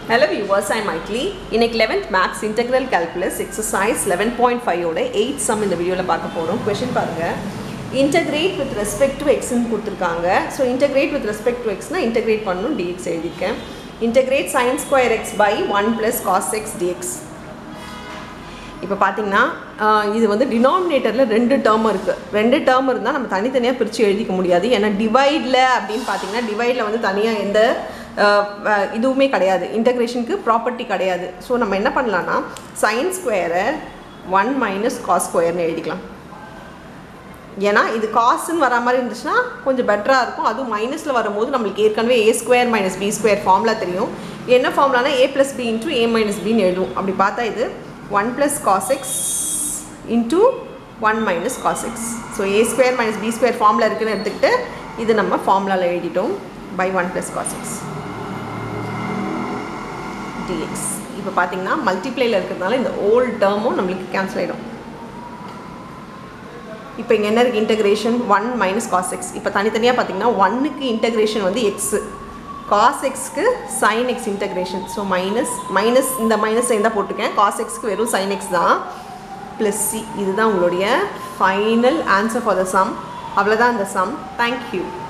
Hello viewers, I'm Maitli. இன்னைக்கு 11th Maths Integral Calculus exercise 11.5 ஓட 8 sum இந்த வீடியோவில் பார்க்க போகிறோம் கொஷின் பாருங்கள் integrate with respect to x ன்னு கொடுத்துருக்காங்க so integrate with respect to x னா integrate பண்ணணும் dx எழுதியிருக்கேன் integrate sin square x by 1 plus cos x dx இப்போ பார்த்தீங்கன்னா ஆஹ், இது வந்து டினாமினேட்டரில் ரெண்டு டேர்ம் இருக்குது ரெண்டு டேர்ம் இருந்தால் நம்ம தனித்தனியாக பிரித்து எழுதிக்க முடியாது ஏன்னா டிவைடில் அப்படின்னு பார்த்தீங்கன்னா டிவைடில் வந்து தனியாக எந்த ஆஹ், ஆஹ், இதுவுமே கிடையாது இன்டகிரேஷனுக்கு ப்ராப்பர்ட்டி கிடையாது ஸோ நம்ம என்ன பண்ணலான்னா சைன் ஸ்கொயரை ஒன் மைனஸ் காஸ் ஸ்கொயர்னு எழுதிக்கலாம் ஏன்னா இது காசுன்னு வர மாதிரி இருந்துச்சுன்னா கொஞ்சம் பெட்டராக இருக்கும் அதுவும் மைனஸில் வரும்போது நம்மளுக்கு ஏற்கனவே A square minus B square formula தெரியும் என்ன ஃபார்முலானா A plus B into A minus பின்னு எழுதும் அப்படி பார்த்தா இது one plus cos x into one minus cos x so A square minus B square formula இருக்குன்னு எடுத்துக்கிட்டு இது நம்ம ஃபார்முலாவில் எழுதிட்டோம் by one plus cos x dx இப்போ பார்த்தீங்கன்னா மல்டிப்ளேயில் இருக்கிறதுனால இந்த ஓல்ட் டேர்மும் நம்மளுக்கு கேன்சல் ஆகிடும் இப்போ இங்கே என்ன இருக்குது integration one minus cos x இப்போ தனித்தனியாக பார்த்தீங்கன்னா ஒன்னுக்கு இன்டகிரேஷன் வந்து எக்ஸு காஸ் எக்ஸ்க்கு sine x integration so minus minus இந்த மைனஸ் தான் போட்டிருக்கேன் காஸ் எக்ஸ்க்கு வெறும் சைன் எக்ஸ் தான் ப்ளஸ் சி இதுதான் உங்களுடைய final answer for the sum அவ்வளோதான் இந்த சம் தேங்க்யூ